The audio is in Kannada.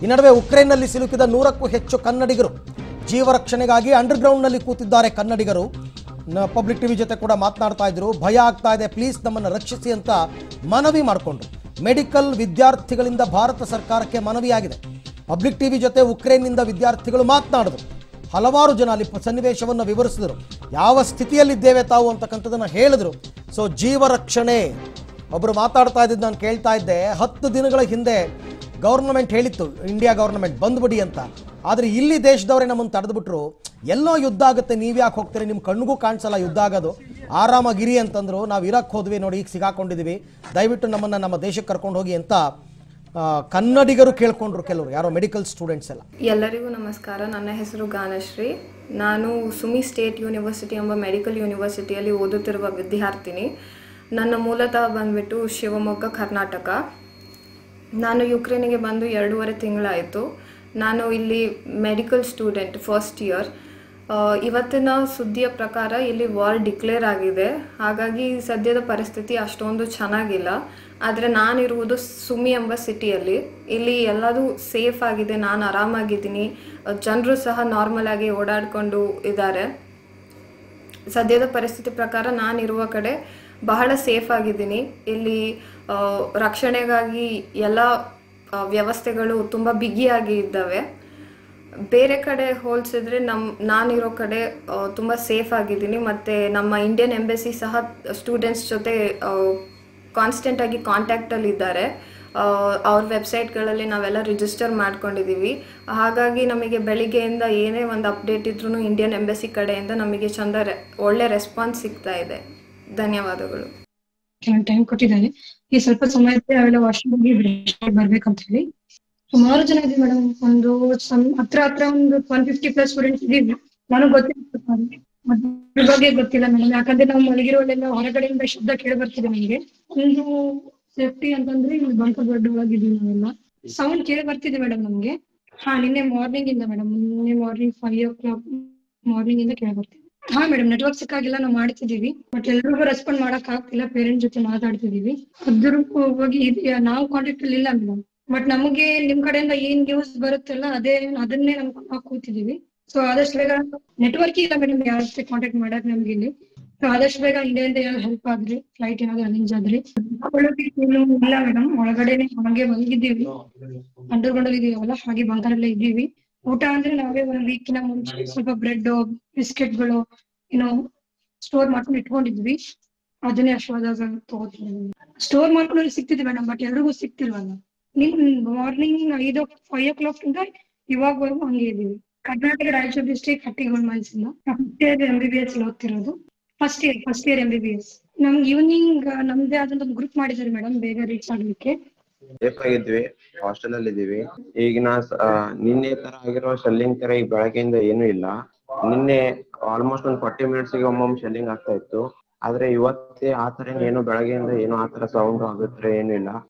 ಈ ನಡುವೆ ಉಕ್ರೇನ್ನಲ್ಲಿ ಸಿಲುಕಿದ ನೂರಕ್ಕೂ ಹೆಚ್ಚು ಕನ್ನಡಿಗರು ಜೀವ ರಕ್ಷಣೆಗಾಗಿ ಅಂಡರ್ಗ್ರೌಂಡ್ನಲ್ಲಿ ಕೂತಿದ್ದಾರೆ ಕನ್ನಡಿಗರು ಪಬ್ಲಿಕ್ ಟಿವಿ ಜೊತೆ ಕೂಡ ಮಾತನಾಡ್ತಾ ಇದ್ರು ಭಯ ಆಗ್ತಾ ಇದೆ ಪ್ಲೀಸ್ ನಮ್ಮನ್ನು ರಕ್ಷಿಸಿ ಅಂತ ಮನವಿ ಮಾಡಿಕೊಂಡ್ರು ಮೆಡಿಕಲ್ ವಿದ್ಯಾರ್ಥಿಗಳಿಂದ ಭಾರತ ಸರ್ಕಾರಕ್ಕೆ ಮನವಿಯಾಗಿದೆ ಪಬ್ಲಿಕ್ ಟಿವಿ ಜೊತೆ ಉಕ್ರೇನ್ನಿಂದ ವಿದ್ಯಾರ್ಥಿಗಳು ಮಾತನಾಡಿದ್ರು ಹಲವಾರು ಜನ ಅಲ್ಲಿ ಪ- ಸನ್ನಿವೇಶವನ್ನು ವಿವರಿಸಿದರು ಯಾವ ಸ್ಥಿತಿಯಲ್ಲಿದ್ದೇವೆ ತಾವು ಅಂತಕ್ಕಂಥದ್ದನ್ನು ಹೇಳಿದ್ರು ಸೊ ಜೀವ ರಕ್ಷಣೆ ಒಬ್ಬರು ಮಾತಾಡ್ತಾ ಇದ್ದಿದ್ದು ನಾನು ಕೇಳ್ತಾ ಇದ್ದೆ ಹತ್ತು ದಿನಗಳ ಹಿಂದೆ ಗೌರ್ನಮೆಂಟ್ ಹೇಳಿತ್ತು ಇಂಡಿಯಾ ಗೌರ್ನಮೆಂಟ್ ಬಂದ್ಬಿಡಿ ಅಂತ ಆದರೆ ಇಲ್ಲಿ ದೇಶದವರೇ ನಮ್ಮನ್ನು ತಡೆದ್ಬಿಟ್ರು ಎಲ್ಲೋ ಯುದ್ಧ ಆಗುತ್ತೆ ನೀವು ಯಾಕೆ ಹೋಗ್ತೀರಿ ನಿಮ್ಮ ಕಣ್ಣಿಗೂ ಕಾಣಿಸಲ್ಲ ಯುದ್ಧ ಆಗೋದು ಆರಾಮಾಗಿರಿ ಅಂತಂದ್ರು ನಾವು ಇರಕ್ಕೆ ಹೋದ್ವಿ ನೋಡಿ ಈಗ ಸಿಗಾಕೊಂಡಿದ್ದೀವಿ ದಯವಿಟ್ಟು ನಮ್ಮನ್ನು ನಮ್ಮ ದೇಶಕ್ಕೆ ಕರ್ಕೊಂಡು ಹೋಗಿ ಅಂತ ಆ, ಕನ್ನಡಿಗರು ಕೇಳ್ಕೊಂಡ್ರು ಕೆಲವರು ಯಾರೋ ಮೆಡಿಕಲ್ ಸ್ಟೂಡೆಂಟ್ಸ್ ಎಲ್ಲ ಎಲ್ಲರಿಗೂ ನಮಸ್ಕಾರ ನನ್ನ ಹೆಸರು ಗಾನಶ್ರೀ ನಾನು ಸುಮಿ ಸ್ಟೇಟ್ ಯೂನಿವರ್ಸಿಟಿ ಎಂಬ ಮೆಡಿಕಲ್ ಯೂನಿವರ್ಸಿಟಿಯಲ್ಲಿ ಓದುತ್ತಿರುವ ವಿದ್ಯಾರ್ಥಿನಿ ನನ್ನ ಮೂಲತಃ ಬಂದ್ಬಿಟ್ಟು ಶಿವಮೊಗ್ಗ ಕರ್ನಾಟಕ ನಾನು ಯುಕ್ರೇನಿಗೆ ಬಂದು ಎರಡೂವರೆ ತಿಂಗಳಾಯಿತು ನಾನು ಇಲ್ಲಿ ಮೆಡಿಕಲ್ ಸ್ಟೂಡೆಂಟ್ ಫಸ್ಟ್ ಇಯರ್ ಇವತ್ತಿನ ಸುದ್ದಿಯ ಪ್ರಕಾರ ಇಲ್ಲಿ ವಾರ್ ಡಿಕ್ಲೇರ್ ಆಗಿದೆ ಹಾಗಾಗಿ ಸದ್ಯದ ಪರಿಸ್ಥಿತಿ ಅಷ್ಟೊಂದು ಚೆನ್ನಾಗಿಲ್ಲ ಆದರೆ ನಾನಿರುವುದು ಸುಮಿ ಎಂಬ ಸಿಟಿಯಲ್ಲಿ ಇಲ್ಲಿ ಎಲ್ಲದೂ ಸೇಫ್ ಆಗಿದೆ ನಾನು ಆರಾಮಾಗಿದ್ದೀನಿ ಜನರು ಸಹ ನಾರ್ಮಲ್ ಆಗಿ ಓಡಾಡಿಕೊಂಡು ಇದ್ದಾರೆ ಸದ್ಯದ ಪರಿಸ್ಥಿತಿ ಪ್ರಕಾರ ನಾನಿರುವ ಕಡೆ ಬಹಳ ಸೇಫ್ ಆಗಿದ್ದೀನಿ ಇಲ್ಲಿ ಆ, ರಕ್ಷಣೆಗಾಗಿ ಎಲ್ಲ ಆ, ವ್ಯವಸ್ಥೆಗಳು ತುಂಬ ಬಿಗಿಯಾಗಿ ಇದ್ದಾವೆ ಬೇರೆ ಕಡೆ ಹೋಲಿಸಿದ್ರೆ ನಮ್ಮ ನಾನಿರೋ ಕಡೆ ಆ, ತುಂಬ ಸೇಫ್ ಆಗಿದ್ದೀನಿ ಮತ್ತು ನಮ್ಮ ಇಂಡಿಯನ್ ಎಂಬಸಿ ಸಹ ಸ್ಟೂಡೆಂಟ್ಸ್ ಜೊತೆ ಕಾನ್ಸ್ಟೆಂಟ್ ಆಗಿ ಕಾಂಟ್ಯಾಕ್ಟಲ್ಲಿ ಇದ್ದಾರೆ ಆ, ಅವ್ರ ವೆಬ್ಸೈಟ್ಗಳಲ್ಲಿ ನಾವೆಲ್ಲ ರಿಜಿಸ್ಟರ್ ಮಾಡ್ಕೊಂಡಿದ್ದೀವಿ ಹಾಗಾಗಿ ನಮಗೆ ಬೆಳಿಗ್ಗೆಯಿಂದ ಏನೇ ಒಂದು ಅಪ್ಡೇಟ್ ಇದ್ರೂ ಇಂಡಿಯನ್ ಎಂಬಸಿ ಕಡೆಯಿಂದ ನಮಗೆ ಚಂದ ರೆ ಒಳ್ಳೆ ರೆಸ್ಪಾನ್ಸ್ ಸಿಗ್ತಾ ಇದೆ ಧನ್ಯವಾದಗಳು ಕೆಲವು ಟೈಮ್ ಕೊಟ್ಟಿದ್ದಾರೆ ಈ ಸ್ವಲ್ಪ ಸಮಯ ಅವೆಲ್ಲ ವಾಶ್ರೂಮ್ ಹೋಗಿ ಬರ್ಬೇಕಂತ ಹೇಳಿ ಸುಮಾರು ಜನ ಇದೆ ಮೇಡಮ್ ಒಂದು ಸಮ್ ಹತ್ರ ಹತ್ರ ಒಂದು ಒನ್ ಫಿಫ್ಟಿ ಪ್ಲಸ್ ಸ್ಟೂಡೆಂಟ್ಸ್ ಇದೀವಿ ನನಗೆ ಗೊತ್ತಿಲ್ಲ ಮತ್ತೆ ಇದ್ರ ಬಗ್ಗೆ ಗೊತ್ತಿಲ್ಲ ಮೇಡಮ್ ಯಾಕಂದ್ರೆ ನಾವು ಮಲಗಿರೋಳೆಲ್ಲ ಹೊರಗಡೆಯಿಂದ ಶಬ್ದ ಕೇಳಿ ಬರ್ತಿದೆ ನಮಗೆ ಒಂದು ಸೇಫ್ಟಿ ಅಂತಂದ್ರೆ ಇಲ್ಲಿ ಬಂಕ ದೊಡ್ಡ ಒಳಗಿದೀವಿ ನಾವೆಲ್ಲ ಸೌಂಡ್ ಕೇಳಿ ಬರ್ತಿದೆ ಮೇಡಮ್ ನಮ್ಗೆ ಹಾ ನಿನ್ನೆ ಮಾರ್ನಿಂಗ್ ಇಂದ ಮೇಡಮ್ ನಿನ್ನೆ morning five o'clock morning ಇಂದ ಕೇಳಿ ಬರ್ತಿದೆ ಹಾ ಮೇಡಮ್ ನೆಟ್ವರ್ಕ್ ಸಿಕ್ಕಾಗಿಲ್ಲ ನಾವು ಮಾಡ್ತಿದೀವಿ ಬಟ್ ಎಲ್ರಿಗೂ ರೆಸ್ಪಾಂಡ್ ಮಾಡಕ್ ಆಗ್ತಿಲ್ಲ ಪೇರೆಂಟ್ ಜೊತೆ ಮಾತಾಡ್ತಿದೀವಿ ಅದ್ರ ಹೋಗಿ ಇದ್- ನಾವು ಕಾಂಟ್ಯಾಕ್ಟ್ ಅಲ್ಲಿ ಇಲ್ಲ ಮೇಡಮ್ ಬಟ್ ನಮಗೆ ನಿಮ್ ಕಡೆಯಿಂದ ಏನ್ ನ್ಯೂಸ್ ಬರುತ್ತಲ್ಲ ಅದೇ ಅದನ್ನೇ ನಮ್ ನಾವು ಕೂತಿದೀವಿ ಸೊ ಆದಷ್ಟು ಬೇಗ ನೆಟ್ವರ್ಕ್ ಇಲ್ಲ ಮೇಡಮ್ ಯಾರ ಜೊತೆ ಕಾಂಟ್ಯಾಕ್ಟ್ ಮಾಡಕ್ ನಮ್ಗೆ ಇಲ್ಲಿ ಸೊ ಆದಷ್ಟು ಬೇಗ ಇಂಡಿಯಾದಿಂದ ಏನಾದ್ರು ಹೆಲ್ಪ್ ಆದ್ರಿ ಫ್ಲೈಟ್ ಏನಾದ್ರು ಅರೇಂಜ್ ಆದ್ರಿ ಒಳಗೆ ಏನು ಇಲ್ಲ ಮೇಡಮ್ ಒಳಗಡೆನೆ ಹಾಗೆ ಮಲಗಿದ್ದೀವಿ ಅಂಡರ್ಗ್ರೌಂಡ್ ಅಲ್ಲಿ ಇದೀವಲ್ಲ ಹಾಗೆ ಬಂಕರಲ್ಲೇ ಇದ್ದೀವಿ ಊಟ ಅಂದ್ರೆ ನಾವೇ ಒಂದ್ ವೀಕಿನ ಮುಂಚೆ ಸ್ವಲ್ಪ ಬ್ರೆಡ್ ಬಿಸ್ಕೆಟ್ಗಳು ಏನೋ ಸ್ಟೋರ್ ಮಾಡ್ಕೊಂಡು ಇಟ್ಕೊಂಡಿದ್ವಿ ಅದನ್ನೇ ಅಷ್ಟವಾದಾಗ ತಗೋತೀವಿ ಸ್ಟೋರ್ ಮಾಡ್ಕೊಂಡು ಸಿಗ್ತಿದೆ ಮೇಡಮ್ ಬಟ್ ಎಲ್ರಿಗೂ ಸಿಗ್ತಿಲ್ವಲ್ಲ ನಿಮ್ ಮಾರ್ನಿಂಗ್ ಐದು ಫೈವ್ ಓ ಕ್ಲಾಕ್ ಇಂದ ಇವಾಗವರೆಗೂ ಹಂಗೆ ಇದೀವಿ ಕರ್ನಾಟಕ ರಾಯಚೂರು ಡಿಸ್ಟ್ರಿಕ್ಟ್ ಹಟ್ಟಿಗೋಲ್ಡ್ ಮೈನ್ಸ್ ಇಂದ first year M B B S ಓದ್ತಿರೋದು first year first year M B B S ನಮ್ಗೆ ಈವ್ನಿಂಗ್ ನಮ್ದೇ ಆದಂತ ಒಂದು ಗ್ರೂಪ್ ಮಾಡಿದ್ದಾರೆ ಮೇಡಮ್ ಬೇಗ ರೀಚ್ ಆಗ್ಲಿಕ್ಕೆ ಸೇಫ್ ಆಗಿದ್ವಿ ಹಾಸ್ಟೆಲ್ ಅಲ್ಲಿ ಇದೀವಿ ಈಗಿನ ಸ- ಆ, ನಿನ್ನೆ ತರ ಆಗಿರೋ ಶೆಲ್ಲಿಂಗ್ ತರ ಈಗ ಬೆಳಗ್ಗೆಯಿಂದ ಏನೂ ಇಲ್ಲ ನಿನ್ನೆ ಆಲ್ಮೋಸ್ಟ್ ಒಂದ್ ಫಾರ್ಟಿ ಮಿನಿಟ್ಸ್ ಗೆ ಒಮ್ಮೊಮ್ಮೆ ಶೆಲ್ಲಿಂಗ್ ಆಗ್ತಾ ಇತ್ತು ಆದ್ರೆ ಇವತ್ತೇ ಆತರ ಏನು ಬೆಳಗ್ಗೆಯಿಂದ ಏನು ಆತರ ಸೌಂಡ್ ಆಗುತ್ತೆ ಏನು ಇಲ್ಲ